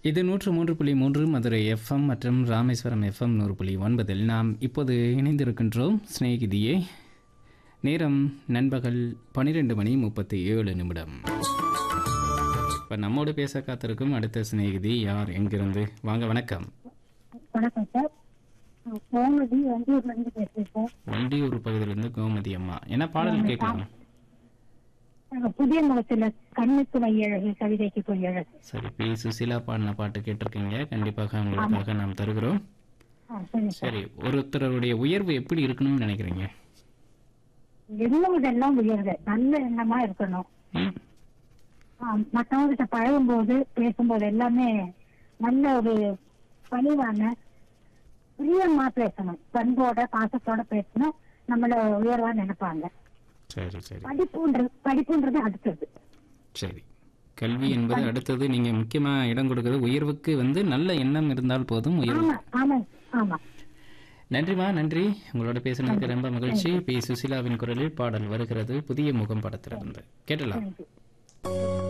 இது நூற்று மூன்று புள்ளி மூன்று மதுரை எஃப்எம் மற்றும் ராமேஸ்வரம் எஃப்எம் நூறு புள்ளி ஒன்பதில் நாம் இப்போது இணைந்திருக்கின்றோம் சிநேகிதியே நேரம் நண்பகல் பன்னிரெண்டு மணி முப்பத்தி ஏழு நிமிடம் இப்போ நம்மோடு பேச காத்திருக்கும் அடுத்த சிநேகிதி யார் எங்கிருந்து வாங்க வணக்கம் வணக்கம் சார் கோமதி வண்டியூர்ல இருந்து பேசுறேன் சார் வண்டியூர் பகுதியிலிருந்து கோமதி அம்மா என்ன பாடல் கேட்கலாம் நாங்க புதிய முகத்துல கண்ணுக்கு மையழகு கவிதைக்கு பொய்யழகு சரி பி சுசிலா பாடின பாட்டு கேட்டிருக்கீங்க கண்டிப்பாக உங்களுக்காக நாம் தருகிறோம் ஆ சரி சார் சரி ஒருத்தருடைய உயர்வு எப்படி இருக்கணும்னு நினைக்கிறீங்க எண்ணம் இதெல்லாம் உயர்வு நல்ல எண்ணமா இருக்கணும் ம் ஆ, மத்தவங்க கிட்ட பழகும்போது பேசும்போது எல்லாமே நல்ல ஒரு பணிவான பிரியமா பேசணும் பண்போட பாசத்தோட பேசணும் நம்மள உயர்வா நினைப்பாங்க சரி சரி படிப்புன்றது படிப்புன்றது அடுத்தது சரி கல்வி என்பது அடுத்தது நீங்க முக்கியமா இடம் கொடுக்கிறது உயர்வுக்கு வந்து நல்ல எண்ணம் இருந்தால் போதும் உயர்வு ஆமா ஆமா ஆமா நன்றிமா நன்றி உங்களோட பேசுனதுக்கு ரொம்ப மகிழ்ச்சி பி சுசிலாவின் குரலில் பாடல் வருகிறது புதிய முகம் படத்திலிருந்து கேட்டலாம் நன்றி